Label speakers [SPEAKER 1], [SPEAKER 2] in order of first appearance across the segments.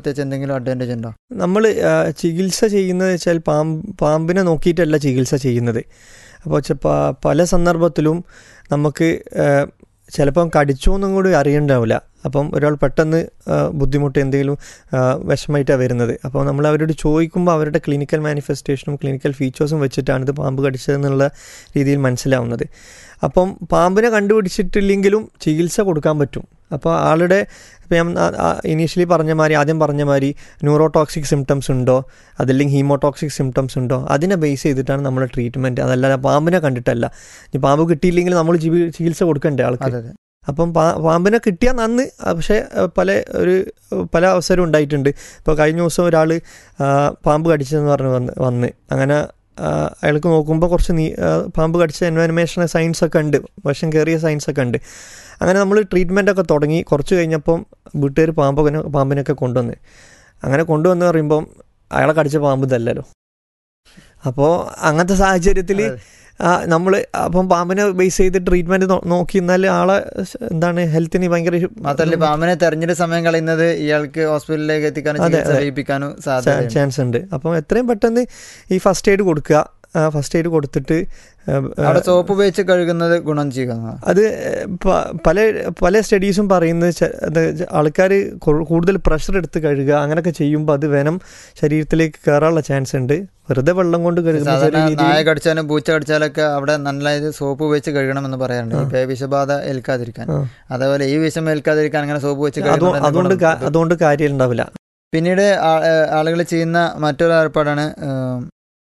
[SPEAKER 1] പ്രത്യേകിച്ച് എന്തെങ്കിലും അഡ്വാൻറ്റേജ് ഉണ്ടോ
[SPEAKER 2] നമ്മൾ ചികിത്സ ചെയ്യുന്നത് വെച്ചാൽ പാമ്പ് പാമ്പിനെ നോക്കിയിട്ടല്ല ചികിത്സ ചെയ്യുന്നത് അപ്പോൾ ചെ- പ- പല സന്ദർഭത്തിലും നമുക്ക് ആ, ചിലപ്പം കടിച്ചോന്നും കൂടി അറിയണ്ടാവില്ല അപ്പം ഒരാൾ പെട്ടെന്ന് ആ, ബുദ്ധിമുട്ട് എന്തെങ്കിലും ആ, വിഷമായിട്ടാണ് വരുന്നത് അപ്പോൾ നമ്മൾ അവരോട് ചോദിക്കുമ്പോൾ അവരുടെ ക്ലിനിക്കൽ മാനിഫെസ്റ്റേഷനും ക്ലിനിക്കൽ ഫീച്ചേഴ്സും വെച്ചിട്ടാണ് ഇത് പാമ്പ് കടിച്ചതെന്നുള്ള രീതിയിൽ മനസ്സിലാവുന്നത് അപ്പം പാമ്പിനെ കണ്ടുപിടിച്ചിട്ടില്ലെങ്കിലും ചികിത്സ കൊടുക്കാൻ പറ്റും അപ്പോൾ ആളുടെ ഇപ്പം ഞാൻ ഇനീഷ്യലി പറഞ്ഞ മാതിരി ആദ്യം പറഞ്ഞ മാതിരി ന്യൂറോടോക്സിക് സിംറ്റംസ് ഉണ്ടോ അതല്ലെങ്കിൽ ഹീമോടോക്സിക് സിംറ്റംസ് ഉണ്ടോ അതിനെ ബേസ് ചെയ്തിട്ടാണ് നമ്മുടെ ട്രീറ്റ്മെൻറ്റ് അതല്ലാതെ പാമ്പിനെ കണ്ടിട്ടല്ല ഇനി പാമ്പ് കിട്ടിയില്ലെങ്കിൽ നമ്മൾ ചികി- ചികിത്സ കൊടുക്കണ്ടേ ആൾക്ക്
[SPEAKER 1] അതെ അതെ
[SPEAKER 2] അപ്പം പാ പാമ്പിനെ കിട്ടിയാൽ നന്ന് ആ, പക്ഷേ ആ, പല ഒരു പല അവസരവും ഉണ്ടായിട്ടുണ്ട് ഇപ്പോൾ കഴിഞ്ഞ ദിവസം ഒരാൾ പാമ്പ് കടിച്ചതെന്ന് പറഞ്ഞ് വന്ന് വന്ന് അങ്ങനെ ആ, അയാൾക്ക് നോക്കുമ്പോൾ കുറച്ച് നീ ആ, പാമ്പ് കടിച്ച എൻവയൺമേഷൻ സയൻസ് ഒക്കെ ഉണ്ട് വിഷം കയറിയ സയൻസ് ഒക്കെ ഉണ്ട് അങ്ങനെ നമ്മൾ ട്രീറ്റ്മെൻ്റ് ഒക്കെ തുടങ്ങി കുറച്ച് കഴിഞ്ഞപ്പം വീട്ടുകാർ പാമ്പിനെ പാമ്പിനൊക്കെ കൊണ്ടുവന്ന് അങ്ങനെ കൊണ്ടുവന്ന് പറയുമ്പം അയാളെ കടിച്ച പാമ്പ് ഇതല്ലല്ലോ അപ്പോൾ അങ്ങനത്തെ സാഹചര്യത്തിൽ നമ്മൾ അപ്പം പാമ്പിനെ ബേസ് ചെയ്ത് ട്രീറ്റ്മെൻറ്റ് നോക്കി എന്നാൽ ആളെ സ് എന്താണ് ഹെൽത്തിന് ഭയങ്കര
[SPEAKER 1] മാത്രമല്ല പാമ്പിനെ തെരഞ്ഞെടുത്ത സമയം കളയുന്നത് ഇയാൾക്ക് ഹോസ്പിറ്റലിലേക്ക് എത്തിക്കാനും
[SPEAKER 2] അതെ,
[SPEAKER 1] ചികിത്സ
[SPEAKER 2] അതെ.
[SPEAKER 1] ലഭിക്കാനും സാധ്യത
[SPEAKER 2] ചാൻസ് ഉണ്ട് അപ്പം എത്രയും പെട്ടെന്ന് ഈ ഫസ്റ്റ് എയ്ഡ് കൊടുക്കുക ഫസ്റ്റ് എയ്ഡ് കൊടുത്തിട്ട് ആ, ആ,
[SPEAKER 1] അവിടെ സോപ്പ് ഉപയോഗിച്ച് കഴുകുന്നത് ഗുണം ചെയ്യുക
[SPEAKER 2] അത് പ- പല പല സ്റ്റഡീസും പറയുന്നത് ആൾക്കാർ കൂടുതൽ പ്രഷർ എടുത്ത് കഴുകുക അങ്ങനെയൊക്കെ ചെയ്യുമ്പോൾ അത് വെനം ശരീരത്തിലേക്ക് കയറാനുള്ള ചാൻസ് ഉണ്ട് വെറുതെ വെള്ളം കൊണ്ട് കഴുകുന്ന
[SPEAKER 1] സാധാരണ
[SPEAKER 2] ചെറിയ രീതിയിൽ
[SPEAKER 1] നായ കടിച്ചാലും പൂച്ച കടിച്ചാലൊക്കെ അവിടെ നന്നായിട്ട് സോപ്പ് ഉപയോഗിച്ച് കഴുകണമെന്ന് പറയാറുണ്ട് ഈ പേ വിഷബാധ ഏൽക്കാതിരിക്കാൻ
[SPEAKER 2] ആ.
[SPEAKER 1] അതേപോലെ ഈ വിഷം ഏൽക്കാതിരിക്കാൻ അങ്ങനെ സോപ്പ് വെച്ച്
[SPEAKER 2] അതോ-
[SPEAKER 1] കഴുകുന്നത്
[SPEAKER 2] അതുകൊണ്ട്
[SPEAKER 1] ഗുണം
[SPEAKER 2] കാ-
[SPEAKER 1] കിട്ടും.
[SPEAKER 2] അതുകൊണ്ട് കാര്യം ഉണ്ടാവില്ല
[SPEAKER 1] പിന്നീട് ആളുകൾ ചെയ്യുന്ന മറ്റൊരു ഏർപ്പാടാണ് ഏം,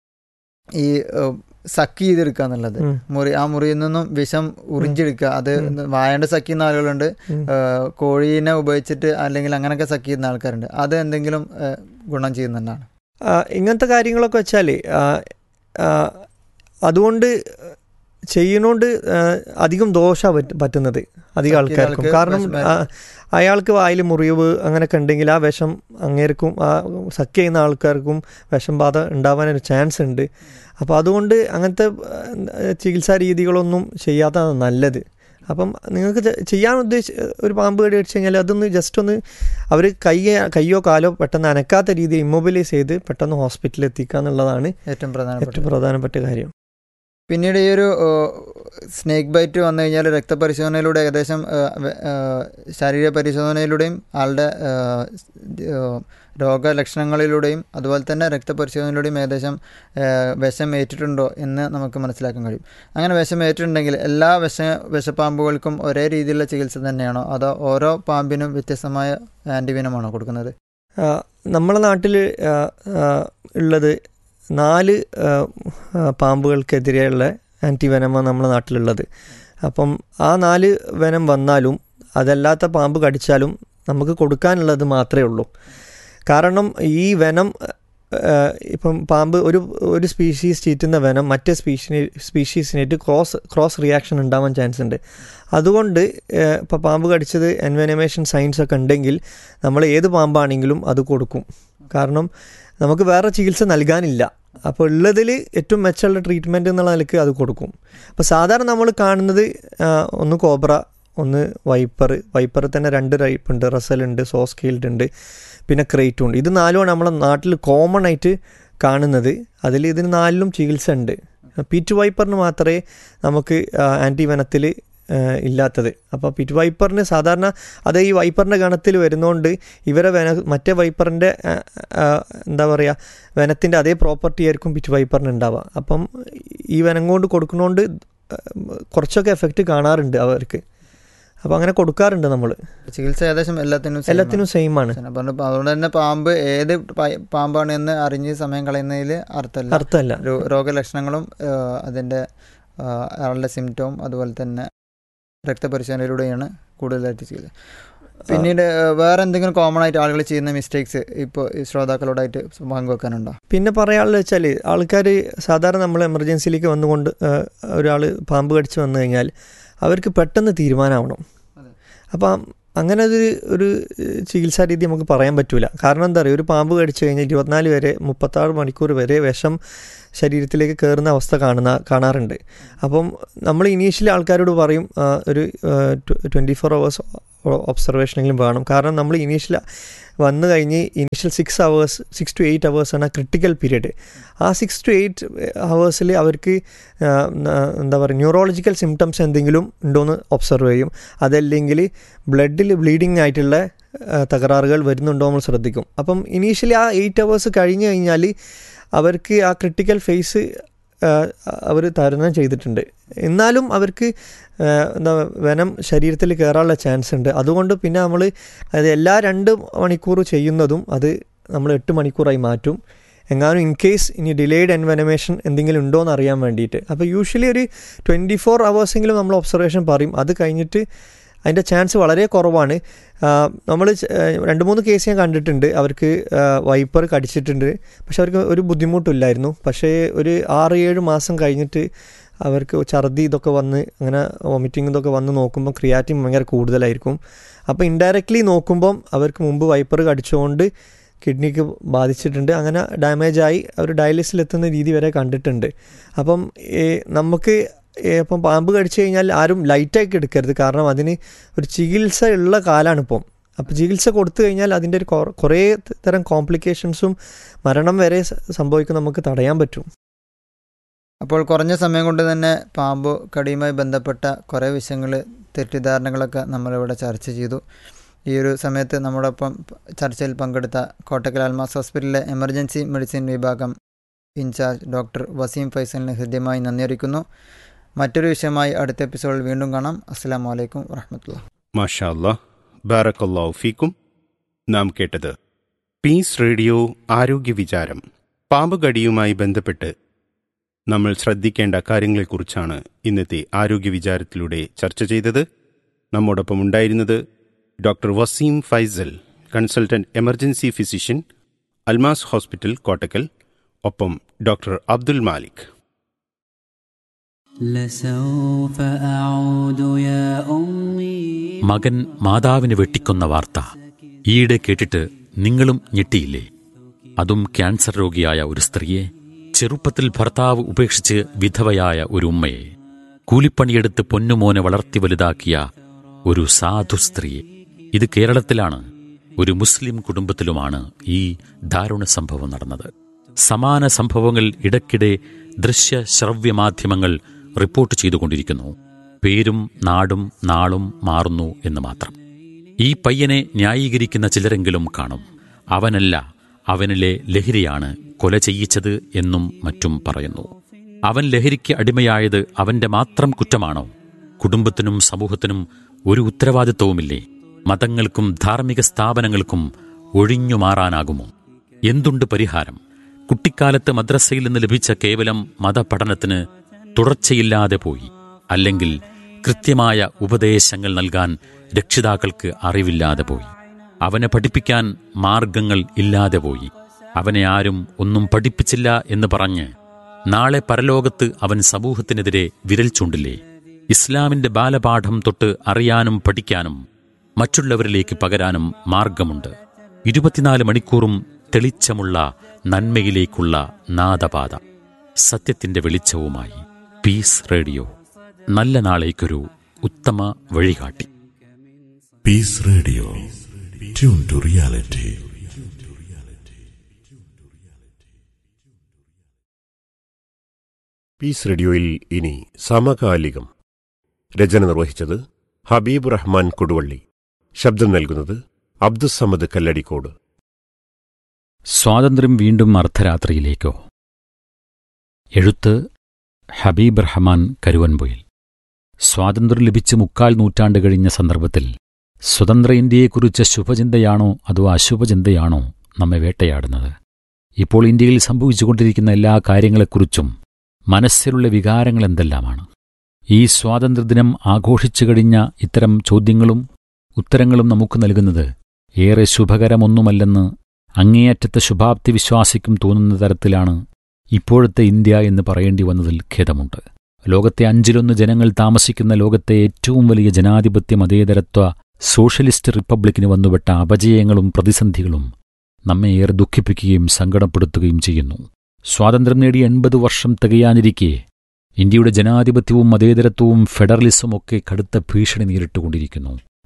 [SPEAKER 1] ഈ ഏം, സക്ക് ചെയ്തെടുക്കുക എന്നുള്ളത്
[SPEAKER 2] ഉം.
[SPEAKER 1] മുറി ആ മുറിയിൽ നിന്നും വിഷം ഉറിഞ്ചെടുക്കുക അത്
[SPEAKER 2] ഉം.
[SPEAKER 1] വായണ്ട സക്ക് ചെയ്യുന്ന ആളുകളുണ്ട്
[SPEAKER 2] ഉം.
[SPEAKER 1] ഏഹ്, കോഴീനെ ഉപയോഗിച്ചിട്ട് അല്ലെങ്കിൽ അങ്ങനെയൊക്കെ സക്ക് ചെയ്യുന്ന ആൾക്കാരുണ്ട് അത് എന്തെങ്കിലും ഏഹ്, ഗുണം ചെയ്യുന്നുണ്ടാണ്
[SPEAKER 2] ആ, ഇങ്ങനത്തെ കാര്യങ്ങളൊക്കെ വെച്ചാൽ അതുകൊണ്ട് ചെയ്യുന്നോണ്ട് ആ, അധികം ദോഷമാണ് പറ്റ പറ്റുന്നത് അധികം
[SPEAKER 1] സത്യം
[SPEAKER 2] ആൾക്കാർക്കും
[SPEAKER 1] ആൾക്ക്
[SPEAKER 2] കാരണം
[SPEAKER 1] വിഷമം
[SPEAKER 2] ആ, അയാൾക്ക് വായിൽ മുറിവ് അങ്ങനെയൊക്കെ ഉണ്ടെങ്കിൽ ആ വിഷം അങ്ങേർക്കും ആ സക്ക് ചെയ്യുന്ന ആൾക്കാർക്കും വിഷം ബാധ ഉണ്ടാവാനൊരു ചാൻസ് ഉണ്ട് അപ്പോൾ അതുകൊണ്ട് അങ്ങനത്തെ ആ, ചികിത്സാ രീതികളൊന്നും ചെയ്യാത്തതാണ് നല്ലത് അപ്പം നിങ്ങൾക്ക് ചെ- ചെയ്യാൻ ഉദ്ദേശിച്ച ഒരു പാമ്പ് കടി അടിച്ചു കഴിഞ്ഞാൽ അതൊന്ന് ജസ്റ്റ് ഒന്ന് അവർ കൈ കയ്യോ കാലോ പെട്ടെന്ന് അനക്കാത്ത രീതിയിൽ ഇമ്മൊബിലൈസ് ചെയ്ത് പെട്ടെന്ന് ഹോസ്പിറ്റലിൽ എത്തിക്കുക എന്നുള്ളതാണ്
[SPEAKER 1] ഏറ്റവും പ്രധാനപ്പെട്ട
[SPEAKER 2] ഏറ്റവും പ്രധാനപ്പെട്ട കാര്യം
[SPEAKER 1] പിന്നീട് ഈ ഒരു സ്നേക്ക് ബൈറ്റ് വന്നു കഴിഞ്ഞാൽ രക്തപരിശോധനയിലൂടെ ഏകദേശം ഏഹ്, വെ- ഏഹ്, ശരീര പരിശോധനയിലൂടെയും ആളുടെ ഏഹ്, ഏഹ്, രോഗലക്ഷണങ്ങളിലൂടെയും അതുപോലെ തന്നെ രക്തപരിശോധനയിലൂടെയും ഏകദേശം ഏഹ്, വിഷം ഏറ്റിട്ടുണ്ടോ എന്ന് നമുക്ക് മനസ്സിലാക്കാൻ കഴിയും അങ്ങനെ വിഷം ഏറ്റിട്ടുണ്ടെങ്കിൽ എല്ലാ വിഷ വിഷപ്പാമ്പുകൾക്കും ഒരേ രീതിയിലുള്ള ചികിത്സ തന്നെയാണോ അതോ ഓരോ പാമ്പിനും വ്യത്യസ്തമായ ആൻറ്റിവിനമാണോ കൊടുക്കുന്നത്
[SPEAKER 2] ആ, നമ്മളെ നാട്ടിൽ ഉള്ളത് നാല് ആ, ആ, പാമ്പുകൾക്കെതിരെയുള്ള ആൻറ്റിവെനമാണ് നമ്മുടെ നാട്ടിലുള്ളത് അപ്പം ആ നാല് വെനം വന്നാലും അതല്ലാത്ത പാമ്പ് കടിച്ചാലും നമുക്ക് കൊടുക്കാനുള്ളത് മാത്രമേ ഉള്ളൂ കാരണം ഈ വെനം ആ, ഇപ്പം പാമ്പ് ഒരു ഒരു സ്പീഷീസ് ചീറ്റുന്ന വെനം മറ്റേ സ്പീഷി സ്പീഷീസിനായിട്ട് ക്രോസ് ക്രോസ് റിയാക്ഷൻ ഉണ്ടാവാൻ ചാൻസ് ഉണ്ട് അതുകൊണ്ട് ഇപ്പോൾ പാമ്പ് കടിച്ചത് എൻവെനമേഷൻ സയൻസ് ഒക്കെ ഉണ്ടെങ്കിൽ നമ്മൾ ഏത് പാമ്പാണെങ്കിലും അത് കൊടുക്കും കാരണം നമുക്ക് വേറെ ചികിത്സ നൽകാനില്ല അപ്പോൾ ഉള്ളതിൽ ഏറ്റവും മെച്ചമുള്ള ട്രീറ്റ്മെൻറ്റ് എന്നുള്ള നിലയ്ക്ക് അത് കൊടുക്കും അപ്പോൾ സാധാരണ നമ്മൾ കാണുന്നത് ആ, ഒന്ന് കോബ്ര ഒന്ന് വൈപ്പർ വൈപ്പറിൽ തന്നെ രണ്ട് ടൈപ്പ് ഉണ്ട് റസലുണ്ട് സോസ്കെയിൽഡ് ഉണ്ട് പിന്നെ ക്രേറ്റും ഉണ്ട് ഇത് നാലുമാണ് നമ്മുടെ നാട്ടിൽ കോമൺ ആയിട്ട് കാണുന്നത് അതിൽ ഇതിന് നാലിലും ചികിത്സ ഉണ്ട് പീറ്റ് വൈപ്പറിന് മാത്രമേ നമുക്ക് ആൻറ്റി വനത്തിൽ ഇല്ലാത്തത് അപ്പോൾ പിറ്റ് വൈപ്പറിന് സാധാരണ അത് ഈ വൈപ്പറിൻ്റെ ഗണത്തിൽ വരുന്നതുകൊണ്ട് ഇവരെ വെന മറ്റേ വൈപ്പറിൻ്റെ എന്താ പറയുക വനത്തിൻ്റെ അതേ പ്രോപ്പർട്ടി ആയിരിക്കും പിറ്റ് വൈപ്പറിന് ഉണ്ടാവുക അപ്പം ഈ വനം കൊണ്ട് കൊടുക്കുന്നതുകൊണ്ട് കുറച്ചൊക്കെ എഫക്റ്റ് കാണാറുണ്ട് അവർക്ക് അപ്പോൾ അങ്ങനെ കൊടുക്കാറുണ്ട് നമ്മൾ
[SPEAKER 1] ചികിത്സ ഏകദേശം എല്ലാത്തിനും same ആണ്.
[SPEAKER 2] എല്ലാത്തിനും സെയിം ആണ്
[SPEAKER 1] ശരി, അപ്പം അതുകൊണ്ട് തന്നെ പാമ്പ് ഏത് പ- പാമ്പാണ് എന്ന് അറിഞ്ഞ് സമയം കളയുന്നതിൽ അർത്ഥമല്ല
[SPEAKER 2] അർത്ഥമല്ല
[SPEAKER 1] രോ- രോഗലക്ഷണങ്ങളും ഏഹ്, അതിൻ്റെ ആഹ്, ആളുടെ സിംറ്റവും അതുപോലെ തന്നെ രക്തപരിശോധനയിലൂടെയാണ് കൂടുതലായിട്ട് ചെയ്യുന്നത് പിന്നീട് ഏഹ്, വേറെ എന്തെങ്കിലും കോമൺ ആയിട്ട് ആളുകൾ ചെയ്യുന്ന മിസ്റ്റേക്സ് ഇപ്പോൾ ഈ ശ്രോതാക്കളോടായിട്ട് പങ്കുവെക്കാനുണ്ടോ
[SPEAKER 2] പിന്നെ പറയാനുള്ളത് വെച്ചാൽ ആൾക്കാർ സാധാരണ നമ്മൾ എമർജൻസിയിലേക്ക് വന്നുകൊണ്ട് ഒരാൾ പാമ്പ് കടിച്ച് വന്നു കഴിഞ്ഞാൽ അവർക്ക് പെട്ടെന്ന് തീരുമാനമാവണം
[SPEAKER 1] അതെ.
[SPEAKER 2] അപ്പം അങ്ങനെ ഒരു ഒരു ചികിത്സാ രീതി നമുക്ക് പറയാൻ പറ്റൂല കാരണം എന്താ പറയുക ഒരു പാമ്പ് കടിച്ചു കഴിഞ്ഞാൽ ഇരുപത്തിനാല് വരെ മുപ്പത്താറ് മണിക്കൂർ വരെ വിഷം ശരീരത്തിലേക്ക് കയറുന്ന അവസ്ഥ കാണുന്ന കാണാറുണ്ട് അപ്പം നമ്മൾ ഇനീഷ്യലി ആൾക്കാരോട് പറയും ആ, ഒരു ട്വൻറ്റി ഫോർ അവേഴ്സ് ഒബ്സർവേഷനെങ്കിലും വേണം കാരണം നമ്മൾ ഇനീഷ്യൽ വന്നു കഴിഞ്ഞ് initial six hours six to eight അവേഴ്സാണ് ക്രിട്ടിക്കൽ പീരീഡ് ആ സിക്സ് ടു എയ്റ്റ് അവേഴ്സിൽ അവർക്ക് ആ, ന- എന്താ പറയുക ന്യൂറോളജിക്കൽ സിംറ്റംസ് എന്തെങ്കിലും ഉണ്ടോയെന്ന് ഒബ്സർവ് ചെയ്യും അതല്ലെങ്കിൽ ബ്ലഡിൽ ബ്ലീഡിങ് ആയിട്ടുള്ള ആ, തകരാറുകൾ വരുന്നുണ്ടോ നമ്മൾ ശ്രദ്ധിക്കും അപ്പം ഇനീഷ്യലി ആ എയ്റ്റ് അവേഴ്സ് കഴിഞ്ഞ് കഴിഞ്ഞാൽ അവർക്ക് ആ ക്രിട്ടിക്കൽ ഫേസ് അവർ തരണം ചെയ്തിട്ടുണ്ട് എന്നാലും അവർക്ക് ആ, എന്താ വനം ശരീരത്തിൽ കയറാനുള്ള ചാൻസ് ഉണ്ട് അതുകൊണ്ട് പിന്നെ നമ്മൾ അത് എല്ലാ രണ്ട് മണിക്കൂർ ചെയ്യുന്നതും അത് നമ്മൾ എട്ട് മണിക്കൂറായി മാറ്റും എങ്ങാനും ഇൻ കേസ് ഇനി ഡിലേഡ് എൻവനമേഷൻ എന്തെങ്കിലും ഉണ്ടോ എന്ന് അറിയാൻ വേണ്ടിയിട്ട് അപ്പോൾ യൂഷ്വലി ഒരു ട്വൻറ്റി ഫോർ അവേഴ്സെങ്കിലും നമ്മൾ ഒബ്സർവേഷൻ പറയും അത് കഴിഞ്ഞിട്ട് അതിൻ്റെ ചാൻസ് വളരെ കുറവാണ് നമ്മൾ രണ്ട് മൂന്ന് കേസ് ഞാൻ കണ്ടിട്ടുണ്ട് അവർക്ക് വൈപ്പർ കടിച്ചിട്ടുണ്ട് പക്ഷെ അവർക്ക് ഒരു ബുദ്ധിമുട്ടില്ലായിരുന്നു പക്ഷേ ഒരു ആറ് ഏഴ് മാസം കഴിഞ്ഞിട്ട് അവർക്ക് ഛർദി ഇതൊക്കെ വന്ന് അങ്ങനെ വോമിറ്റിംഗ് ഇതൊക്കെ വന്ന് നോക്കുമ്പോൾ ക്രിയാറ്റിൻ ഭയങ്കര കൂടുതലായിരിക്കും അപ്പോൾ ഇൻഡയറക്റ്റ്ലി നോക്കുമ്പം അവർക്ക് മുമ്പ് വൈപ്പർ കടിച്ചുകൊണ്ട് കിഡ്നിക്ക് ബാധിച്ചിട്ടുണ്ട് അങ്ങനെ ഡാമേജായി അവർ ഡയാലിസിലെത്തുന്ന രീതി വരെ കണ്ടിട്ടുണ്ട് അപ്പം ഏ, നമുക്ക് ഏ, ഇപ്പം പാമ്പ് കടിച്ചു കഴിഞ്ഞാൽ ആരും ലൈറ്റാക്കി എടുക്കരുത് കാരണം അതിന് ഒരു ചികിത്സ ഉള്ള കാലമാണ് ഇപ്പം അപ്പോൾ ചികിത്സ കൊടുത്തു കഴിഞ്ഞാൽ അതിൻ്റെ ഒരു കൊ- കുറേ തരം കോംപ്ലിക്കേഷൻസും മരണം വരെ സ- സംഭവിക്കും നമുക്ക് തടയാൻ പറ്റും
[SPEAKER 1] അപ്പോൾ കുറഞ്ഞ സമയം കൊണ്ട് തന്നെ പാമ്പ് കടിയുമായി ബന്ധപ്പെട്ട കുറേ വിഷയങ്ങൾ തെറ്റിദ്ധാരണകളൊക്കെ നമ്മളിവിടെ ചർച്ച ചെയ്തു ഈ ഒരു സമയത്ത് നമ്മോടൊപ്പം ചർച്ചയിൽ പങ്കെടുത്ത കോട്ടക്കൽ അൽമാസ് ഹോസ്പിറ്റലിലെ എമർജൻസി മെഡിസിൻ വിഭാഗം ഇൻചാർജ് ഡോക്ടർ വസീം ഫൈസലിന് ഹൃദ്യമായി നന്ദി അറിയിക്കുന്നു മറ്റൊരു വിഷയമായി അടുത്ത എപ്പിസോഡിൽ വീണ്ടും കാണാം അസ്സാം വലൈക്കും വറഹമത്തുള്ള
[SPEAKER 3] മാഷാ അല്ലാ ബാറക്കല്ലാഹു ഫീക്കും നാം കേട്ടത് പീസ് റേഡിയോ ആരോഗ്യ വിചാരം പാമ്പ് കടിയുമായി ബന്ധപ്പെട്ട് നമ്മൾ ശ്രദ്ധിക്കേണ്ട കാര്യങ്ങളെക്കുറിച്ചാണ് ഇന്നത്തെ ആരോഗ്യ വിചാരത്തിലൂടെ ചർച്ച ചെയ്തത് നമ്മോടൊപ്പം ഉണ്ടായിരുന്നത് doctor Waseem Faisal consultant emergency physician Almas hospital Kottakkal ഒപ്പം ഡോക്ടർ അബ്ദുൽ മാലിക്
[SPEAKER 4] لسوف أعود يا أمي
[SPEAKER 5] മകൻ മാതാവിനെ വെട്ടിക്കൊന്ന വാർത്ത ഈയിടെ കേട്ടിട്ട് നിങ്ങളും ഞെട്ടിയില്ലേ അതും ക്യാൻസർ രോഗിയായ ഒരു സ്ത്രീയെ ചെറുപ്പത്തിൽ ഭർത്താവ് ഉപേക്ഷിച്ച് വിധവയായ ഒരു ഉമ്മയെ കൂലിപ്പണിയെടുത്ത് പൊന്നുമോനെ വളർത്തി വലുതാക്കിയ ഒരു സാധു സ്ത്രീയെ ഇത് കേരളത്തിലാണ് ഒരു മുസ്ലിം കുടുംബത്തിലുമാണ് ഈ ദാരുണ സംഭവം നടന്നത് സമാന സംഭവങ്ങൾ ഇടയ്ക്കിടെ ദൃശ്യ ശ്രവ്യ മാധ്യമങ്ങൾ റിപ്പോർട്ട് ചെയ്തുകൊണ്ടിരിക്കുന്നു പേരും നാടും നാളും മാറുന്നു എന്ന് മാത്രം ഈ പയ്യനെ ന്യായീകരിക്കുന്ന ചിലരെങ്കിലും കാണും അവനല്ല അവനിലെ ലഹരിയാണ് കൊല ചെയ്യിച്ചത് എന്നും മറ്റും പറയുന്നു അവൻ ലഹരിക്ക് അടിമയായത് അവന്റെ മാത്രം കുറ്റമാണോ കുടുംബത്തിനും സമൂഹത്തിനും ഒരു ഉത്തരവാദിത്വവുമില്ലേ മതങ്ങൾക്കും ധാർമ്മിക സ്ഥാപനങ്ങൾക്കും ഒഴിഞ്ഞു മാറാനാകുമോ എന്തുണ്ട് പരിഹാരം കുട്ടിക്കാലത്ത് മദ്രസയിൽ നിന്ന് ലഭിച്ച കേവലം മതപഠനത്തിന് തുടർച്ചയില്ലാതെ പോയി അല്ലെങ്കിൽ കൃത്യമായ ഉപദേശങ്ങൾ നൽകാൻ രക്ഷിതാക്കൾക്ക് അറിവില്ലാതെ പോയി അവനെ പഠിപ്പിക്കാൻ മാർഗങ്ങൾ ഇല്ലാതെ പോയി അവനെ ആരും ഒന്നും പഠിപ്പിച്ചില്ല എന്ന് പറഞ്ഞ് നാളെ പരലോകത്ത് അവൻ സമൂഹത്തിനെതിരെ വിരൽ ചൂണ്ടില്ലേ ഇസ്ലാമിന്റെ ബാലപാഠം തൊട്ട് അറിയാനും പഠിക്കാനും മറ്റുള്ളവരിലേക്ക് പകരാനും മാർഗമുണ്ട് ഇരുപത്തിനാല് മണിക്കൂറും തെളിച്ചമുള്ള നന്മയിലേക്കുള്ള നാദപാത സത്യത്തിന്റെ വെളിച്ചവുമായി പീസ് റേഡിയോ നല്ല നാളേക്കൊരു ഉത്തമ വഴികാട്ടി
[SPEAKER 6] Peace Radio. Tune to reality.
[SPEAKER 7] Peace റേഡിയോയിൽ ഇനി സമകാലികം രചന നിർവഹിച്ചത് ഹബീബ് റഹ്മാൻ കൊടുവള്ളി ശബ്ദം നൽകുന്നത് അബ്ദുസമദ് കല്ലടിക്കോട്
[SPEAKER 5] സ്വാതന്ത്ര്യം വീണ്ടും അർദ്ധരാത്രിയിലേക്കോ എഴുത്ത് ഹബീബ് റഹ്മാൻ കരുവൻപൊയിൽ സ്വാതന്ത്ര്യം ലഭിച്ച് മുക്കാൽ നൂറ്റാണ്ട് കഴിഞ്ഞ സന്ദർഭത്തിൽ സ്വതന്ത്ര ഇന്ത്യയെക്കുറിച്ച് ശുഭചിന്തയാണോ അതോ അശുഭചിന്തയാണോ നമ്മെ വേട്ടയാടുന്നത് ഇപ്പോൾ ഇന്ത്യയിൽ സംഭവിച്ചുകൊണ്ടിരിക്കുന്ന എല്ലാ കാര്യങ്ങളെക്കുറിച്ചും മനസ്സിലുള്ള വികാരങ്ങൾ എന്തെല്ലാമാണ് ഈ സ്വാതന്ത്ര്യദിനം ആഘോഷിച്ചു കഴിഞ്ഞ ഇത്തരം ചോദ്യങ്ങളും ഉത്തരങ്ങളും നമുക്ക് നൽകുന്നത് ഏറെ ശുഭകരമൊന്നുമല്ലെന്ന് അങ്ങേയറ്റത്തെ ശുഭാപ്തി വിശ്വാസിക്കും തോന്നുന്ന തരത്തിലാണ് ഇപ്പോഴത്തെ ഇന്ത്യ എന്ന് പറയേണ്ടി വന്നതിൽ ഖേദമുണ്ട് ലോകത്തെ അഞ്ചിലൊന്ന് ജനങ്ങൾ താമസിക്കുന്ന ലോകത്തെ ഏറ്റവും വലിയ ജനാധിപത്യ മതേതരത്വ സോഷ്യലിസ്റ്റ് റിപ്പബ്ലിക്കിന് വന്നുപെട്ട അപജയങ്ങളും പ്രതിസന്ധികളും നമ്മെ ഏറെ ദുഃഖിപ്പിക്കുകയും സങ്കടപ്പെടുത്തുകയും ചെയ്യുന്നു സ്വാതന്ത്ര്യം നേടി എൺപത് വർഷം തികയാനിരിക്കെ ഇന്ത്യയുടെ ജനാധിപത്യവും മതേതരത്വവും ഫെഡറലിസവും ഒക്കെ കടുത്ത ഭീഷണി നേരിട്ടുകൊണ്ടിരിക്കുന്നു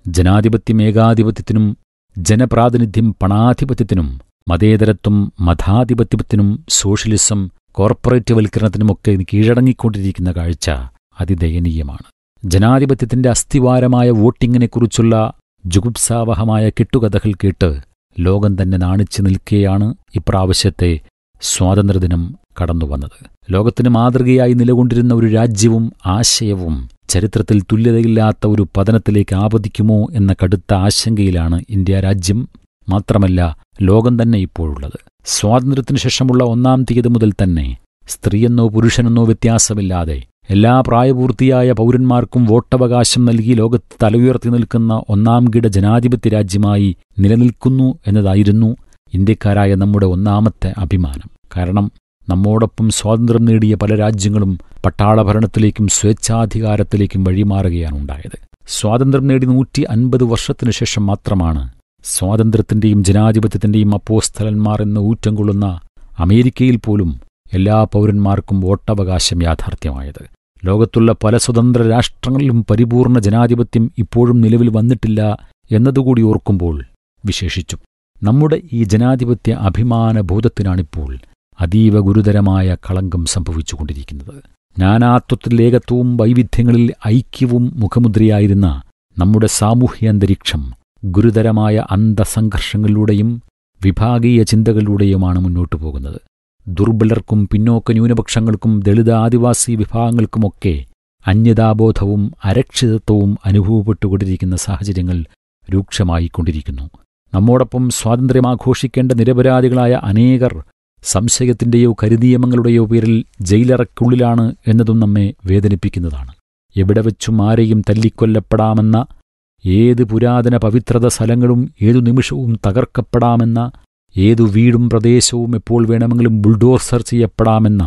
[SPEAKER 5] ജനാധിപത്യം ഏകാധിപത്യത്തിനും ജനപ്രാതിനിധ്യം പണാധിപത്യത്തിനും മതേതരത്വം മതാധിപത്യത്തിനും സോഷ്യലിസം കോർപ്പറേറ്റ്വൽക്കരണത്തിനുമൊക്കെ കീഴടങ്ങിക്കൊണ്ടിരിക്കുന്ന കാഴ്ച അതിദയനീയമാണ് ജനാധിപത്യത്തിന്റെ അസ്ഥിവാരമായ വോട്ടിങ്ങിനെക്കുറിച്ചുള്ള ജുഗുപ്സാവഹമായ കെട്ടുകഥകൾ കേട്ട് ലോകം തന്നെ നാണിച്ചു നിൽക്കെയാണ് ഇപ്രാവശ്യത്തെ സ്വാതന്ത്ര്യദിനം കടന്നുവന്നത് ലോകത്തിന് മാതൃകയായി നിലകൊണ്ടിരുന്ന ഒരു രാജ്യവും ആശയവും ചരിത്രത്തിൽ തുല്യതയില്ലാത്ത ഒരു പതനത്തിലേക്ക് ആപതിക്കുമോ എന്ന കടുത്ത ആശങ്കയിലാണ് ഇന്ത്യ രാജ്യം മാത്രമല്ല ലോകം തന്നെ ഇപ്പോഴുള്ളത് സ്വാതന്ത്ര്യത്തിനു ശേഷമുള്ള ഒന്നാം തീയതി മുതൽ തന്നെ സ്ത്രീയെന്നോ പുരുഷനെന്നോ വ്യത്യാസമില്ലാതെ എല്ലാ പ്രായപൂർത്തിയായ പൗരന്മാർക്കും വോട്ടവകാശം നൽകി ലോകത്ത് തലയുയർത്തി നിൽക്കുന്ന ഒന്നാം കിട ജനാധിപത്യ രാജ്യമായി നിലനിൽക്കുന്നു എന്നതായിരുന്നു ഇന്ത്യക്കാരായ നമ്മുടെ ഒന്നാമത്തെ അഭിമാനം കാരണം നമ്മോടൊപ്പം സ്വാതന്ത്ര്യം നേടിയ പല രാജ്യങ്ങളും പട്ടാള ഭരണത്തിലേക്കും സ്വേച്ഛാധികാരത്തിലേക്കും വഴിമാറുകയാണുണ്ടായത് സ്വാതന്ത്ര്യം നേടി നൂറ്റി അൻപത് വർഷത്തിനു ശേഷം മാത്രമാണ് സ്വാതന്ത്ര്യത്തിന്റെയും ജനാധിപത്യത്തിന്റെയും അപ്പോസ്തലന്മാർ എന്ന് ഊറ്റം കൊള്ളുന്ന അമേരിക്കയിൽ പോലും എല്ലാ പൗരന്മാർക്കും വോട്ടവകാശം യാഥാർത്ഥ്യമായത് ലോകത്തുള്ള പല സ്വതന്ത്ര രാഷ്ട്രങ്ങളിലും പരിപൂർണ ജനാധിപത്യം ഇപ്പോഴും നിലവിൽ വന്നിട്ടില്ല എന്നതുകൂടി ഓർക്കുമ്പോൾ വിശേഷിച്ചു നമ്മുടെ ഈ ജനാധിപത്യ അഭിമാനബോധത്തിനാണിപ്പോൾ അതീവ ഗുരുതരമായ കളങ്കം സംഭവിച്ചുകൊണ്ടിരിക്കുന്നത് നാനാത്വത്തിൽ ഏകത്വവും വൈവിധ്യങ്ങളിൽ ഐക്യവും മുഖമുദ്രയായിരുന്ന നമ്മുടെ സാമൂഹ്യാന്തരീക്ഷം ഗുരുതരമായ അന്തസംഘർഷങ്ങളിലൂടെയും വിഭാഗീയ ചിന്തകളിലൂടെയുമാണ് മുന്നോട്ടു പോകുന്നത് ദുർബലർക്കും പിന്നോക്ക ന്യൂനപക്ഷങ്ങൾക്കും ദളിത് ആദിവാസി വിഭാഗങ്ങൾക്കുമൊക്കെ അന്യതാബോധവും അരക്ഷിതത്വവും അനുഭവപ്പെട്ടുകൊണ്ടിരിക്കുന്ന സാഹചര്യങ്ങൾ രൂക്ഷമായിക്കൊണ്ടിരിക്കുന്നു നമ്മോടൊപ്പം സ്വാതന്ത്ര്യമാഘോഷിക്കേണ്ട നിരപരാധികളായ അനേകർ സംശയത്തിന്റെയോ കരുനിയമങ്ങളുടെയോ പേരിൽ ജയിലറയ്ക്കുള്ളിലാണ് എന്നതും നമ്മെ വേദനിപ്പിക്കുന്നതാണ് എവിടെ വെച്ചും ആരെയും തല്ലിക്കൊല്ലപ്പെടാമെന്ന ഏത് പുരാതന പവിത്രത സ്ഥലങ്ങളും ഏതു നിമിഷവും തകർക്കപ്പെടാമെന്ന ഏതു വീടും പ്രദേശവും എപ്പോൾ വേണമെങ്കിലും ബുൾഡോസർ ചെയ്യപ്പെടാമെന്ന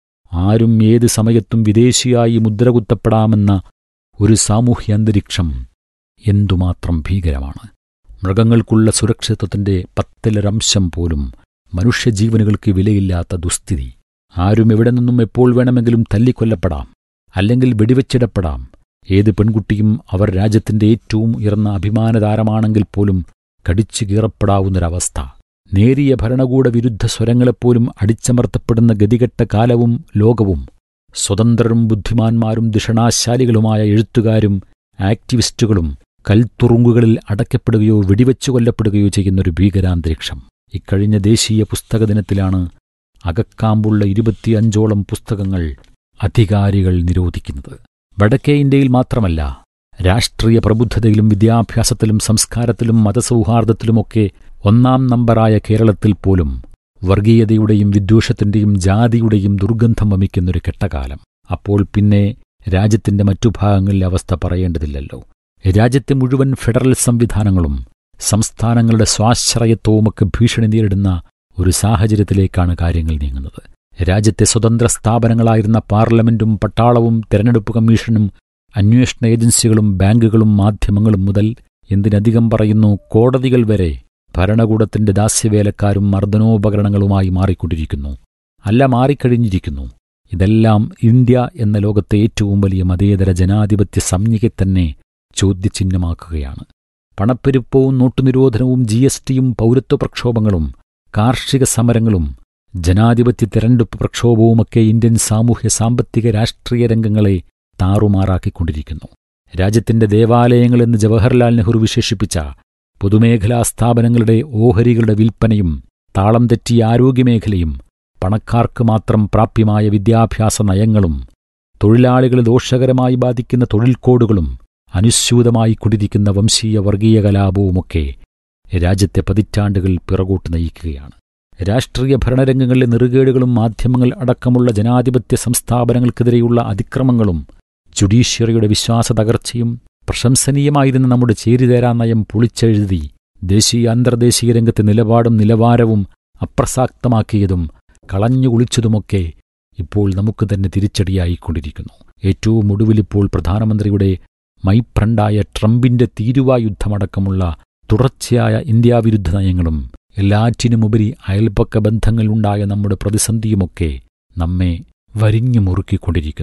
[SPEAKER 5] ആരും ഏത് സമയത്തും വിദേശിയായി മുദ്രകുത്തപ്പെടാമെന്ന ഒരു സാമൂഹ്യ അന്തരീക്ഷം എന്തുമാത്രം ഭീകരമാണ് മൃഗങ്ങൾക്കുള്ള സുരക്ഷിതത്വത്തിന്റെ പത്തിലൊരംശം പോലും മനുഷ്യജീവനുകൾക്ക് വിലയില്ലാത്ത ദുസ്ഥിതി ആരും എവിടെ നിന്നും എപ്പോൾ വേണമെങ്കിലും തല്ലിക്കൊല്ലപ്പെടാം അല്ലെങ്കിൽ വെടിവെച്ചിടപ്പെടാം ഏത് പെൺകുട്ടിയും അവർ രാജ്യത്തിന്റെ ഏറ്റവും ഉയർന്ന അഭിമാനതാരമാണെങ്കിൽ പോലും കടിച്ചു കീറപ്പെടാവുന്നൊരവസ്ഥ നേരിയ ഭരണകൂട വിരുദ്ധ സ്വരങ്ങളെപ്പോലും അടിച്ചമർത്തപ്പെടുന്ന ഗതികെട്ട കാലവും ലോകവും സ്വതന്ത്രരും ബുദ്ധിമാന്മാരും ദിഷണാശാലികളുമായ എഴുത്തുകാരും ആക്ടിവിസ്റ്റുകളും കൽത്തുറുങ്കുകളിൽ അടയ്ക്കപ്പെടുകയോ വെടിവെച്ചു കൊല്ലപ്പെടുകയോ ചെയ്യുന്നൊരു ഭീകരാന്തരീക്ഷം ഇക്കഴിഞ്ഞ ദേശീയ പുസ്തക ദിനത്തിലാണ് അകക്കാമ്പുള്ള ഇരുപത്തിയഞ്ചോളം പുസ്തകങ്ങൾ അധികാരികൾ നിരോധിക്കുന്നത് വടക്കേ ഇന്ത്യയിൽ മാത്രമല്ല രാഷ്ട്രീയ പ്രബുദ്ധതയിലും വിദ്യാഭ്യാസത്തിലും സംസ്കാരത്തിലും മതസൗഹാർദ്ദത്തിലുമൊക്കെ ഒന്നാം നമ്പറായ കേരളത്തിൽ പോലും വർഗീയതയുടെയും വിദ്വേഷത്തിന്റെയും ജാതിയുടെയും ദുർഗന്ധം വമിക്കുന്നൊരു കെട്ടകാലം അപ്പോൾ പിന്നെ രാജ്യത്തിന്റെ മറ്റു ഭാഗങ്ങളിലെ അവസ്ഥ പറയേണ്ടതില്ലല്ലോ രാജ്യത്തെ മുഴുവൻ ഫെഡറൽ സംവിധാനങ്ങളും സംസ്ഥാനങ്ങളുടെ സ്വാശ്രയത്വവുമൊക്കെ ഭീഷണി നേരിടുന്ന ഒരു സാഹചര്യത്തിലേക്കാണ് കാര്യങ്ങൾ നീങ്ങുന്നത് രാജ്യത്തെ സ്വതന്ത്ര സ്ഥാപനങ്ങളായിരുന്ന പാർലമെന്റും പട്ടാളവും തെരഞ്ഞെടുപ്പ് കമ്മീഷനും അന്വേഷണ ഏജൻസികളും ബാങ്കുകളും മാധ്യമങ്ങളും മുതൽ എന്തിനധികം പറയുന്നു കോടതികൾ വരെ ഭരണകൂടത്തിന്റെ ദാസ്യവേലക്കാരും മർദ്ദനോപകരണങ്ങളുമായി മാറിക്കൊണ്ടിരിക്കുന്നു അല്ല മാറിക്കഴിഞ്ഞിരിക്കുന്നു ഇതെല്ലാം ഇന്ത്യ എന്ന ലോകത്തെ ഏറ്റവും വലിയ മതേതര ജനാധിപത്യ സംജ്ഞയെ തന്നെ ചോദ്യചിഹ്നമാക്കുകയാണ് പണപ്പെരുപ്പവും നോട്ടുനിരോധനവും ജി എസ് ടിയും പൗരത്വ പ്രക്ഷോഭങ്ങളും കാർഷിക സമരങ്ങളും ജനാധിപത്യ തെരഞ്ഞെടുപ്പ് പ്രക്ഷോഭവുമൊക്കെ ഇന്ത്യൻ സാമൂഹ്യ സാമ്പത്തിക രാഷ്ട്രീയ രംഗങ്ങളെ താറുമാറാക്കിക്കൊണ്ടിരിക്കുന്നു രാജ്യത്തിന്റെ ദേവാലയങ്ങളെന്ന് ജവഹർലാൽ നെഹ്റു വിശേഷിപ്പിച്ച പൊതുമേഖലാ സ്ഥാപനങ്ങളുടെ ഓഹരികളുടെ വിൽപ്പനയും താളം തെറ്റിയ ആരോഗ്യമേഖലയും പണക്കാർക്ക് മാത്രം പ്രാപ്യമായ വിദ്യാഭ്യാസ നയങ്ങളും തൊഴിലാളികളെ ദോഷകരമായി ബാധിക്കുന്ന തൊഴിൽ കോഡുകളും അനുസ്യൂതമായി കൊണ്ടിരിക്കുന്ന വംശീയ വർഗീയ കലാപവുമൊക്കെ രാജ്യത്തെ പതിറ്റാണ്ടുകൾ പിറകോട്ട് നയിക്കുകയാണ് രാഷ്ട്രീയ ഭരണരംഗങ്ങളിലെ നെറുകേടുകളും മാധ്യമങ്ങൾ അടക്കമുള്ള ജനാധിപത്യ സംസ്ഥാപനങ്ങൾക്കെതിരെയുള്ള അതിക്രമങ്ങളും ജുഡീഷ്യറിയുടെ വിശ്വാസ തകർച്ചയും പ്രശംസനീയമായിരുന്ന നമ്മുടെ ചേരിതേരാ നയം പൊളിച്ചെഴുതി ദേശീയ അന്തർദേശീയ രംഗത്തെ നിലപാടും നിലവാരവും അപ്രസാക്തമാക്കിയതും കളഞ്ഞുകുളിച്ചതുമൊക്കെ ഇപ്പോൾ നമുക്ക് തന്നെ തിരിച്ചടിയായിക്കൊണ്ടിരിക്കുന്നു ഏറ്റവും ഒടുവിലിപ്പോൾ പ്രധാനമന്ത്രിയുടെ മൈപ്രണ്ടായ ട്രംപിന്റെ തീരുവാ യുദ്ധമടക്കമുള്ള തുടർച്ചയായ ഇന്ത്യാവിരുദ്ധ നയങ്ങളും എല്ലാറ്റിനുമുപരി അയൽപക്ക ബന്ധങ്ങളുണ്ടായ നമ്മുടെ പ്രതിസന്ധിയുമൊക്കെ നമ്മെ വരിഞ്ഞു മുറുക്കിക്കൊണ്ടിരിക്കുന്നു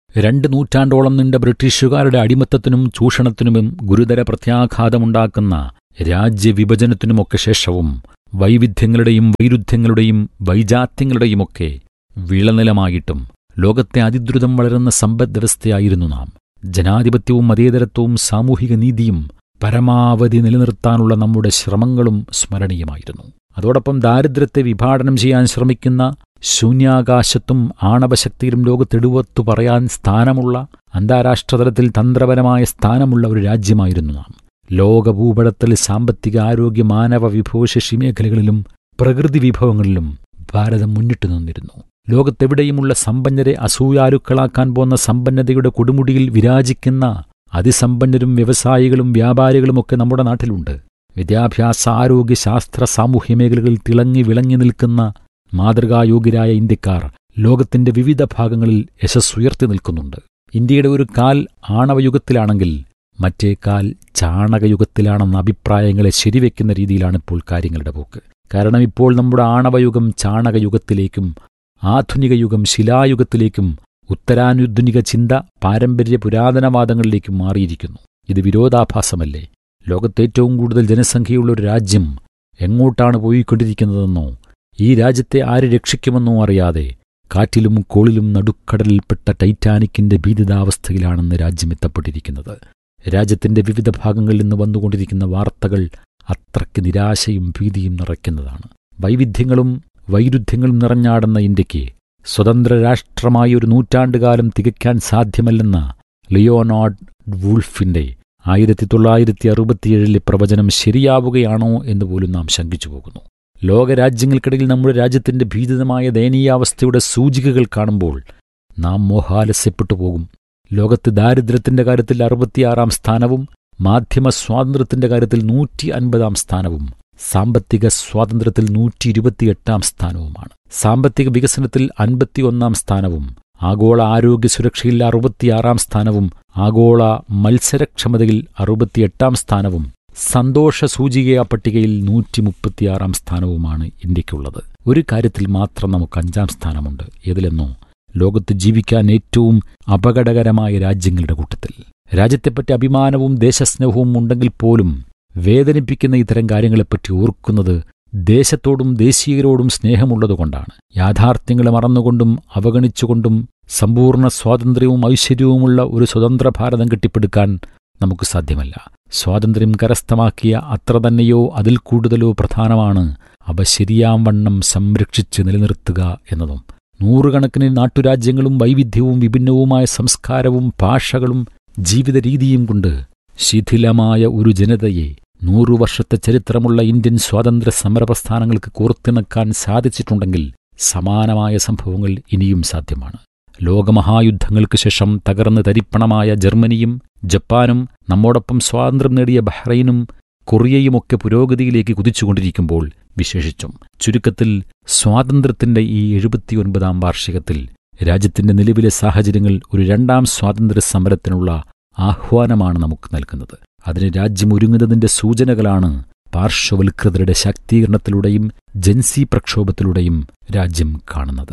[SPEAKER 5] രണ്ട് നൂറ്റാണ്ടോളം നീണ്ട ബ്രിട്ടീഷുകാരുടെ അടിമത്തത്തിനും ചൂഷണത്തിനും ഗുരുതര പ്രത്യാഘാതമുണ്ടാക്കുന്ന രാജ്യവിഭജനത്തിനുമൊക്കെ ശേഷവും വൈവിധ്യങ്ങളുടെയും വൈരുദ്ധ്യങ്ങളുടെയും വൈജാത്യങ്ങളുടെയുമൊക്കെ വിളനിലമായിട്ടും ലോകത്തെ അതിദ്രുതം വളരുന്ന സമ്പദ്വ്യവസ്ഥയായിരുന്നു നാം ജനാധിപത്യവും മതേതരത്വവും സാമൂഹിക നീതിയും പരമാവധി നിലനിർത്താനുള്ള നമ്മുടെ ശ്രമങ്ങളും സ്മരണീയമായിരുന്നു അതോടൊപ്പം ദാരിദ്ര്യത്തെ വിഭാടനം ചെയ്യാൻ ശ്രമിക്കുന്ന ശൂന്യാകാശത്തും ആണവശക്തിയിലും ലോകത്തെടുവത്തു പറയാൻ സ്ഥാനമുള്ള അന്താരാഷ്ട്രതലത്തിൽ തന്ത്രപരമായ സ്ഥാനമുള്ള ഒരു രാജ്യമായിരുന്നു നാം ലോകഭൂപടത്തിൽ സാമ്പത്തിക ആരോഗ്യ മാനവ വിഭവശേഷി മേഖലകളിലും പ്രകൃതി വിഭവങ്ങളിലും ഭാരതം മുന്നിട്ടു നിന്നിരുന്നു ലോകത്തെവിടെയുമുള്ള സമ്പന്നരെ അസൂയാലുക്കളാക്കാൻ പോന്ന സമ്പന്നതയുടെ കൊടുമുടിയിൽ വിരാജിക്കുന്ന അതിസമ്പന്നരും വ്യവസായികളും വ്യാപാരികളുമൊക്കെ നമ്മുടെ നാട്ടിലുണ്ട് വിദ്യാഭ്യാസ ആരോഗ്യ ശാസ്ത്ര സാമൂഹ്യ മേഖലകളിൽ തിളങ്ങി വിളങ്ങി നിൽക്കുന്ന മാതൃകായോഗ്യരായ ഇന്ത്യക്കാർ ലോകത്തിന്റെ വിവിധ ഭാഗങ്ങളിൽ യശസ്സുയർത്തി നിൽക്കുന്നുണ്ട് ഇന്ത്യയുടെ ഒരു കാൽ ആണവയുഗത്തിലാണെങ്കിൽ മറ്റേ കാൽ ചാണകയുഗത്തിലാണെന്ന അഭിപ്രായങ്ങളെ ശരിവെക്കുന്ന രീതിയിലാണ് ഇപ്പോൾ കാര്യങ്ങളുടെ പോക്ക് കാരണം ഇപ്പോൾ നമ്മുടെ ആണവയുഗം ചാണകയുഗത്തിലേക്കും ആധുനിക യുഗം ശിലായുഗത്തിലേക്കും ഉത്തരാനുദ്ധുനിക ചിന്ത പാരമ്പര്യ പുരാതനവാദങ്ങളിലേക്കും മാറിയിരിക്കുന്നു ഇത് വിരോധാഭാസമല്ലേ ലോകത്തേറ്റവും കൂടുതൽ ജനസംഖ്യയുള്ള ഒരു രാജ്യം എങ്ങോട്ടാണ് പോയിക്കൊണ്ടിരിക്കുന്നതെന്നോ ഈ രാജ്യത്തെ ആര് രക്ഷിക്കുമെന്നോ അറിയാതെ കാറ്റിലും കോളിലും നടുക്കടലിൽപ്പെട്ട ടൈറ്റാനിക്കിന്റെ ഭീതിതാവസ്ഥയിലാണെന്ന് രാജ്യം എത്തപ്പെട്ടിരിക്കുന്നത് രാജ്യത്തിന്റെ വിവിധ ഭാഗങ്ങളിൽ നിന്ന് വന്നുകൊണ്ടിരിക്കുന്ന വാർത്തകൾ അത്രയ്ക്ക് നിരാശയും ഭീതിയും നിറയ്ക്കുന്നതാണ് വൈവിധ്യങ്ങളും വൈരുദ്ധ്യങ്ങളും നിറഞ്ഞാടുന്ന ഇന്ത്യക്ക് സ്വതന്ത്ര രാഷ്ട്രമായി ഒരു നൂറ്റാണ്ടുകാലം തികയ്ക്കാൻ സാധ്യമല്ലെന്ന ലിയോനാർഡ് വൂൾഫിന്റെ ആയിരത്തി തൊള്ളായിരത്തി അറുപത്തിയേഴിലെ പ്രവചനം ശരിയാവുകയാണോ എന്ന് പോലും നാം ശങ്കിച്ചു പോകുന്നു ലോകരാജ്യങ്ങൾക്കിടയിൽ നമ്മുടെ രാജ്യത്തിന്റെ ഭീതിതമായ ദയനീയാവസ്ഥയുടെ സൂചികകൾ കാണുമ്പോൾ നാം മോഹാലസ്യപ്പെട്ടു പോകും ലോകത്ത് ദാരിദ്ര്യത്തിന്റെ കാര്യത്തിൽ അറുപത്തിയാറാം സ്ഥാനവും മാധ്യമ സ്വാതന്ത്ര്യത്തിന്റെ കാര്യത്തിൽ നൂറ്റി അൻപതാം സ്ഥാനവും സാമ്പത്തിക സ്വാതന്ത്ര്യത്തിൽ നൂറ്റി ഇരുപത്തിയെട്ടാം സ്ഥാനവുമാണ് സാമ്പത്തിക വികസനത്തിൽ അൻപത്തിയൊന്നാം സ്ഥാനവും ആഗോള ആരോഗ്യ സുരക്ഷയിൽ അറുപത്തിയാറാം സ്ഥാനവും ആഗോള മത്സരക്ഷമതയിൽ അറുപത്തിയെട്ടാം സ്ഥാനവും സന്തോഷ സൂചിക പട്ടികയിൽ നൂറ്റി മുപ്പത്തിയാറാം സ്ഥാനവുമാണ് ഇന്ത്യക്കുള്ളത് ഒരു കാര്യത്തിൽ മാത്രം നമുക്ക് അഞ്ചാം സ്ഥാനമുണ്ട് ഏതിലെന്നോ ലോകത്ത് ജീവിക്കാൻ ഏറ്റവും അപകടകരമായ രാജ്യങ്ങളുടെ കൂട്ടത്തിൽ രാജ്യത്തെപ്പറ്റി അഭിമാനവും ദേശസ്നേഹവും ഉണ്ടെങ്കിൽ പോലും വേദനിപ്പിക്കുന്ന ഇത്തരം കാര്യങ്ങളെപ്പറ്റി ഓർക്കുന്നത് ദേശത്തോടും ദേശീയരോടും സ്നേഹമുള്ളതുകൊണ്ടാണ് യാഥാർത്ഥ്യങ്ങളെ മറന്നുകൊണ്ടും അവഗണിച്ചുകൊണ്ടും സമ്പൂർണ്ണ സ്വാതന്ത്ര്യവും ഐശ്വര്യവുമുള്ള ഒരു സ്വതന്ത്ര ഭാരതം കെട്ടിപ്പടുക്കാൻ നമുക്ക് സാധ്യമല്ല സ്വാതന്ത്ര്യം കരസ്ഥമാക്കിയ അത്ര തന്നെയോ അതിൽ കൂടുതലോ പ്രധാനമാണ് അവ ശരിയാം വണ്ണം സംരക്ഷിച്ച് നിലനിർത്തുക എന്നതും നൂറുകണക്കിന് നാട്ടുരാജ്യങ്ങളും വൈവിധ്യവും വിഭിന്നവുമായ സംസ്കാരവും ഭാഷകളും ജീവിത രീതിയും കൊണ്ട് ശിഥിലമായ ഒരു ജനതയെ നൂറു വർഷത്തെ ചരിത്രമുള്ള ഇന്ത്യൻ സ്വാതന്ത്ര്യ സമരപ്രസ്ഥാനങ്ങൾക്ക് കോർത്തിണക്കാൻ സാധിച്ചിട്ടുണ്ടെങ്കിൽ സമാനമായ സംഭവങ്ങൾ ഇനിയും സാധ്യമാണ് ലോകമഹായുദ്ധങ്ങൾക്ക് ശേഷം തകർന്ന് തരിപ്പണമായ ജർമ്മനിയും ജപ്പാനും നമ്മോടൊപ്പം സ്വാതന്ത്ര്യം നേടിയ ബഹ്റൈനും കൊറിയയുമൊക്കെ പുരോഗതിയിലേക്ക് കുതിച്ചുകൊണ്ടിരിക്കുമ്പോൾ വിശേഷിച്ചും ചുരുക്കത്തിൽ സ്വാതന്ത്ര്യത്തിന്റെ ഈ എഴുപത്തിയൊൻപതാം വാർഷികത്തിൽ രാജ്യത്തിന്റെ നിലവിലെ സാഹചര്യങ്ങൾ ഒരു രണ്ടാം സ്വാതന്ത്ര്യ സമരത്തിനുള്ള ആഹ്വാനമാണ് നമുക്ക് നൽകുന്നത് അതിന് രാജ്യം ഒരുങ്ങുന്നതിന്റെ സൂചനകളാണ് പാർശ്വവൽകൃതരുടെ ശാക്തീകരണത്തിലൂടെയും ജൻസി പ്രക്ഷോഭത്തിലൂടെയും രാജ്യം കാണുന്നത്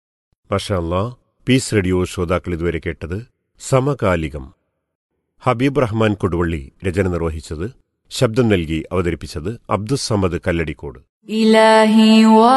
[SPEAKER 7] മഷാല്ലാ പീസ് റേഡിയോ ശ്രോതാക്കൾ ഇതുവരെ കേട്ടത് സമകാലികം ഹബീബ് റഹ്മാൻ കൊടുവള്ളി രചന നിർവഹിച്ചത് ശബ്ദം നൽകി അവതരിപ്പിച്ചത് അബ്ദുസമദ് കല്ലടിക്കോട്
[SPEAKER 8] إلهي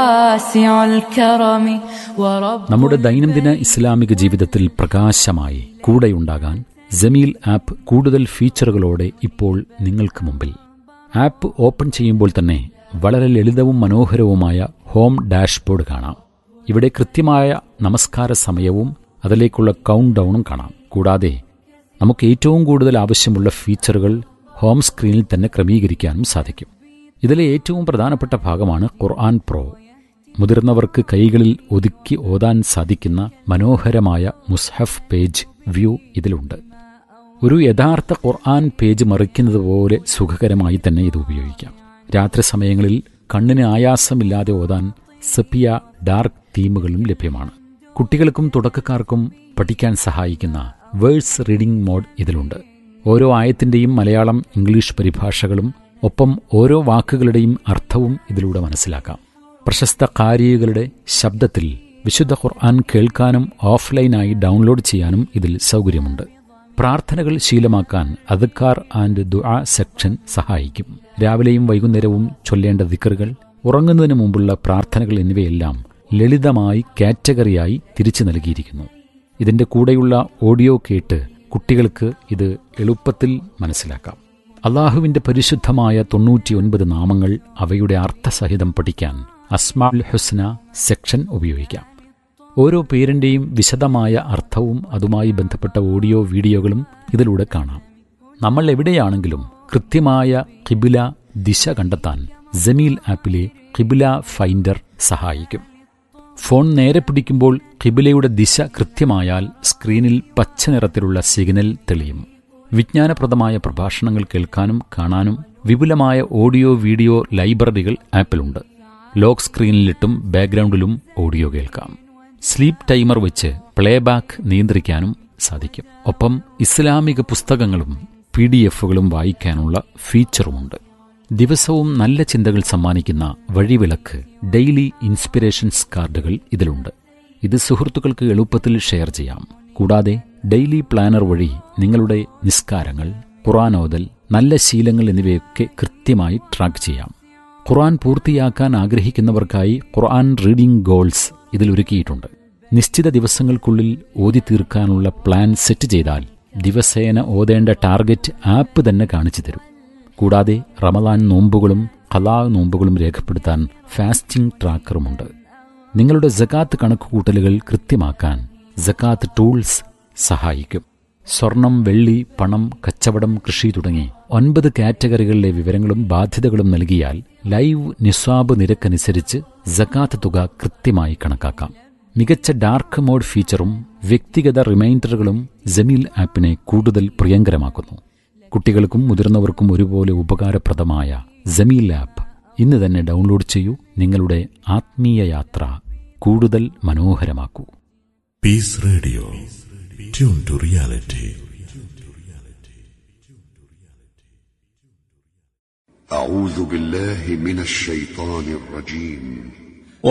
[SPEAKER 8] واسع الكرم ورب
[SPEAKER 5] നമ്മുടെ ദൈനംദിന ഇസ്ലാമിക ജീവിതത്തിൽ പ്രകാശമായി കൂടെയുണ്ടാകാൻ ജമീൽ ആപ്പ് കൂടുതൽ ഫീച്ചറുകളോടെ ഇപ്പോൾ നിങ്ങൾക്ക് മുമ്പിൽ ആപ്പ് ഓപ്പൺ ചെയ്യുമ്പോൾ തന്നെ വളരെ ലളിതവും മനോഹരവുമായ ഹോം ഡാഷ്ബോർഡ് കാണാം ഇവിടെ കൃത്യമായ നമസ്കാര സമയവും അതിലേക്കുള്ള കൗണ്ട് ഡൗണും കാണാം കൂടാതെ നമുക്ക് ഏറ്റവും കൂടുതൽ ആവശ്യമുള്ള ഫീച്ചറുകൾ ഹോം സ്ക്രീനിൽ തന്നെ ക്രമീകരിക്കാനും സാധിക്കും ഇതിലെ ഏറ്റവും പ്രധാനപ്പെട്ട ഭാഗമാണ് ഖുർആൻ പ്രോ മുതിർന്നവർക്ക് കൈകളിൽ ഒതുക്കി ഓതാൻ സാധിക്കുന്ന മനോഹരമായ മുസ്ഹഫ് പേജ് വ്യൂ ഇതിലുണ്ട് ഒരു യഥാർത്ഥ ഖുർആൻ പേജ് മറിക്കുന്നത് പോലെ സുഖകരമായി തന്നെ ഇത് ഉപയോഗിക്കാം രാത്രി സമയങ്ങളിൽ കണ്ണിന് ആയാസമില്ലാതെ ഓതാൻ സെപ്പിയ ഡാർക്ക് തീമുകളും ലഭ്യമാണ് കുട്ടികൾക്കും തുടക്കക്കാർക്കും പഠിക്കാൻ സഹായിക്കുന്ന വേഴ്സ് റീഡിംഗ് മോഡ് ഇതിലുണ്ട് ഓരോ ആയത്തിന്റെയും മലയാളം ഇംഗ്ലീഷ് പരിഭാഷകളും ഒപ്പം ഓരോ വാക്കുകളുടെയും അർത്ഥവും ഇതിലൂടെ മനസ്സിലാക്കാം പ്രശസ്ത കാരികളുടെ ശബ്ദത്തിൽ വിശുദ്ധ ഖുർആൻ കേൾക്കാനും ഓഫ്ലൈനായി ഡൗൺലോഡ് ചെയ്യാനും ഇതിൽ സൗകര്യമുണ്ട് പ്രാർത്ഥനകൾ ശീലമാക്കാൻ അദ്ക്കാർ ആൻഡ് ദുആ സെക്ഷൻ സഹായിക്കും രാവിലെയും വൈകുന്നേരവും ചൊല്ലേണ്ട ദിക്കറുകൾ ഉറങ്ങുന്നതിന് മുമ്പുള്ള പ്രാർത്ഥനകൾ എന്നിവയെല്ലാം ലളിതമായി കാറ്റഗറിയായി തിരിച്ചു നൽകിയിരിക്കുന്നു ഇതിന്റെ കൂടെയുള്ള ഓഡിയോ കേട്ട് കുട്ടികൾക്ക് ഇത് എളുപ്പത്തിൽ മനസ്സിലാക്കാം അള്ളാഹുവിന്റെ പരിശുദ്ധമായ തൊണ്ണൂറ്റിയൊൻപത് നാമങ്ങൾ അവയുടെ അർത്ഥസഹിതം പഠിക്കാൻ അസ്മാൽ ഹുസ്ന സെക്ഷൻ ഉപയോഗിക്കാം ഓരോ പേരിന്റെയും വിശദമായ അർത്ഥവും അതുമായി ബന്ധപ്പെട്ട ഓഡിയോ വീഡിയോകളും ഇതിലൂടെ കാണാം നമ്മൾ എവിടെയാണെങ്കിലും കൃത്യമായ കിബില ദിശ കണ്ടെത്താൻ ജമീൽ ആപ്പിലെ കിബില ഫൈൻഡർ സഹായിക്കും ഫോൺ നേരെ പിടിക്കുമ്പോൾ കിബിലയുടെ ദിശ കൃത്യമായാൽ സ്ക്രീനിൽ പച്ച നിറത്തിലുള്ള സിഗ്നൽ തെളിയും വിജ്ഞാനപ്രദമായ പ്രഭാഷണങ്ങൾ കേൾക്കാനും കാണാനും വിപുലമായ ഓഡിയോ വീഡിയോ ലൈബ്രറികൾ ആപ്പിലുണ്ട് ലോക്ക് സ്ക്രീനിലിട്ടും ബാക്ക്ഗ്രൗണ്ടിലും ഓഡിയോ കേൾക്കാം സ്ലീപ്പ് ടൈമർ വെച്ച് പ്ലേബാക്ക് നിയന്ത്രിക്കാനും സാധിക്കും ഒപ്പം ഇസ്ലാമിക പുസ്തകങ്ങളും പി ഡി എഫുകളും വായിക്കാനുള്ള ഫീച്ചറുമുണ്ട് ദിവസവും നല്ല ചിന്തകൾ സമ്മാനിക്കുന്ന വഴിവിളക്ക് ഡെയിലി ഇൻസ്പിറേഷൻസ് കാർഡുകൾ ഇതിലുണ്ട് ഇത് സുഹൃത്തുക്കൾക്ക് എളുപ്പത്തിൽ ഷെയർ ചെയ്യാം കൂടാതെ ഡെയിലി പ്ലാനർ വഴി നിങ്ങളുടെ നിസ്കാരങ്ങൾ ഖുറാനോദൽ നല്ല ശീലങ്ങൾ എന്നിവയൊക്കെ കൃത്യമായി ട്രാക്ക് ചെയ്യാം ഖുർആൻ പൂർത്തിയാക്കാൻ ആഗ്രഹിക്കുന്നവർക്കായി ഖുർആൻ റീഡിംഗ് ഗോൾസ് ഇതിൽ ഒരുക്കിയിട്ടുണ്ട് നിശ്ചിത ദിവസങ്ങൾക്കുള്ളിൽ ഓതി തീർക്കാനുള്ള പ്ലാൻ സെറ്റ് ചെയ്താൽ ദിവസേന ഓതേണ്ട ടാർഗറ്റ് ആപ്പ് തന്നെ കാണിച്ചു തരും കൂടാതെ റമദാൻ നോമ്പുകളും കലാ നോമ്പുകളും രേഖപ്പെടുത്താൻ ഫാസ്റ്റിംഗ് ട്രാക്കറുമുണ്ട് നിങ്ങളുടെ ജക്കാത്ത് കണക്കുകൂട്ടലുകൾ കൃത്യമാക്കാൻ ജക്കാത്ത് ടൂൾസ് സഹായിക്കും സ്വർണം വെള്ളി പണം കച്ചവടം കൃഷി തുടങ്ങി ഒൻപത് കാറ്റഗറികളിലെ വിവരങ്ങളും ബാധ്യതകളും നൽകിയാൽ ലൈവ് നിസ്വാബ് നിരക്കനുസരിച്ച് ജക്കാത്ത് തുക കൃത്യമായി കണക്കാക്കാം മികച്ച ഡാർക്ക് മോഡ് ഫീച്ചറും വ്യക്തിഗത റിമൈൻഡറുകളും ജമീൽ ആപ്പിനെ കൂടുതൽ പ്രിയങ്കരമാക്കുന്നു കുട്ടികൾക്കും മുതിർന്നവർക്കും ഒരുപോലെ ഉപകാരപ്രദമായ ജമീൽ ആപ്പ് ഇന്ന് തന്നെ ഡൗൺലോഡ് ചെയ്യൂ നിങ്ങളുടെ ആത്മീയ യാത്ര കൂടുതൽ മനോഹരമാക്കൂ
[SPEAKER 6] Peace Radio. Tune to reality.
[SPEAKER 9] أعوذ بالله من الشيطان الرجيم